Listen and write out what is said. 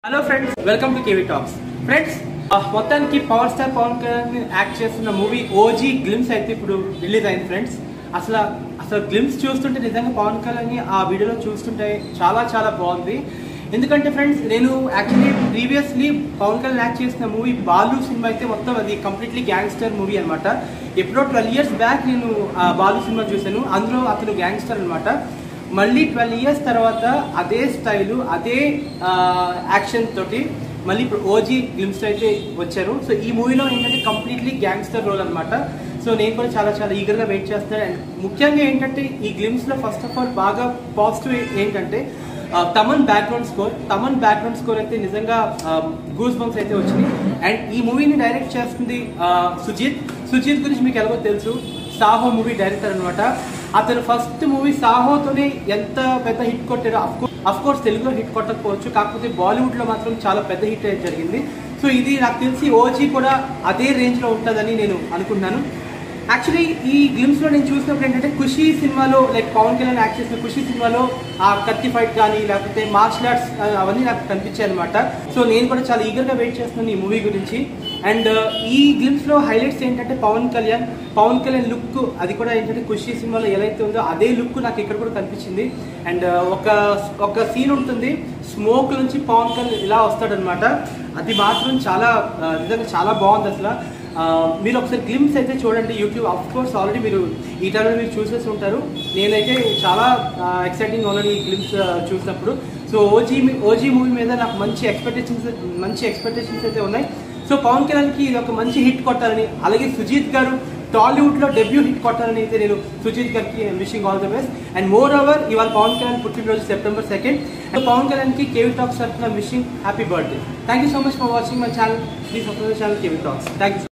hello friends welcome to KV talks friends మొత్తానికి power star Pawan Kalyan act చేస్తున్న movie OG glimpse అయితే ఇప్పుడు release అయింది ఫ్రెండ్స్ అసలు అసలు గ్లిమ్స్ చూస్తుంటే నిజంగా పవన్ కళ్యాణ్ ఆ వీడియోలో చూస్తుంటే చాలా చాలా బాగుంది ఎందుకంటే ఫ్రెండ్స్ నేను actually previously Pawan Kalyan act చేసిన మూవీ బాలు సినిమా అయితే మొత్తం అది కంప్లీట్లీ గ్యాంగ్స్టర్ మూవీ అనమాట ఎప్పుడో ట్వెల్వ్ ఇయర్స్ బ్యాక్ నేను ఆ బాలు సినిమా చూశాను అందులో అతను గ్యాంగ్స్టర్ అనమాట మళ్ళీ ట్వెల్వ్ ఇయర్స్ తర్వాత అదే స్టైలు అదే యాక్షన్ తోటి మళ్ళీ ఇప్పుడు ఓజీ గ్లిమ్స్ అయితే వచ్చారు సో ఈ మూవీలో ఏంటంటే కంప్లీట్లీ గ్యాంగ్స్టర్ రోల్ అనమాట సో నేను కూడా చాలా చాలా ఈగర్గా వెయిట్ చేస్తాను అండ్ ముఖ్యంగా ఏంటంటే ఈ గ్లిమ్స్లో ఫస్ట్ ఆఫ్ ఆల్ బాగా పాజిటివ్ ఏంటంటే ఆ, Thaman background score Thaman background score అయితే నిజంగా గూస్ బంప్స్ అయితే వచ్చినాయి అండ్ ఈ మూవీని డైరెక్ట్ చేస్తుంది ఆ, సుజిత్ సుజిత్ గురించి మీకు ఎలాగో తెలుసు సాహో మూవీ డైరెక్టర్ అనమాట అతను ఫస్ట్ మూవీ సాహోతోనే ఎంత పెద్ద హిట్ కొట్టాడో అఫ్ కోర్స్ తెలుగులో హిట్ కొట్టకపోవచ్చు కాకపోతే బాలీవుడ్ లో మాత్రం చాలా పెద్ద హిట్ అయితే జరిగింది సో ఇది నాకు తెలిసి ఓజీ కూడా అదే రేంజ్ లో ఉంటుందని నేను అనుకుంటున్నాను యాక్చువల్లీ ఈ గ్లిమ్స్ లో నేను చూసినప్పుడు ఏంటంటే ఖుషి సినిమాలో లైక్ పవన్ కళ్యాణ్ యాక్ట్ చేసిన ఖుషి సినిమాలో ఆ కత్తి ఫైట్ కానీ లేకపోతే మార్షల్ ఆర్ట్స్ అవన్నీ నాకు కనిపించాయి అనమాట సో నేను కూడా చాలా ఈగర్గా వెయిట్ చేస్తున్నాను ఈ మూవీ గురించి అండ్ ఈ గ్లిమ్స్ లో హైలైట్స్ ఏంటంటే పవన్ కళ్యాణ్ పవన్ కళ్యాణ్ లుక్ అది కూడా ఏంటంటే ఖుషి సినిమాలో ఎలా అయితే ఉందో అదే లుక్ నాకు ఇక్కడ కూడా కనిపించింది అండ్ ఒక ఒక సీన్ ఉంటుంది స్మోక్ నుంచి పవన్ కళ్యాణ్ ఇలా వస్తాడనమాట అది మాత్రం చాలా ఆ, నిజంగా చాలా బాగుంది అసలు ఆ, మీరు ఒకసారి గ్లిమ్స్ అయితే చూడండి యూట్యూబ్ ఆఫ్ కోర్స్ ఆల్రెడీ మీరు ఈ టైంలో మీరు చూసేసి ఉంటారు నేనైతే చాలా ఎక్సైటింగ్ ఉన్నాను ఈ గ్లిమ్స్ చూసినప్పుడు సో ఓజీ ఓజీ మూవీ మీద నాకు మంచి ఎక్స్పెక్టేషన్స్ మంచి ఎక్స్పెక్టేషన్స్ అయితే ఉన్నాయి సో పవన్ కళ్యాణ్కి ఇది ఒక మంచి హిట్ కొట్టాలని అలాగే సుజీత్ గారు టాలీవుడ్ లో డెబ్యూ హిట్ కొట్టాలని అయితే నేను సుజిత్ గారికి wishing all the best and moreover ఇవాళ పవన్ కళ్యాణ్ పుట్టినరోజు September second and Pawan Kalyan కి కేవీ టాక్స్ తరఫున wishing happy birthday thank you so much for watching my channel please subscribe channel KV talks thank you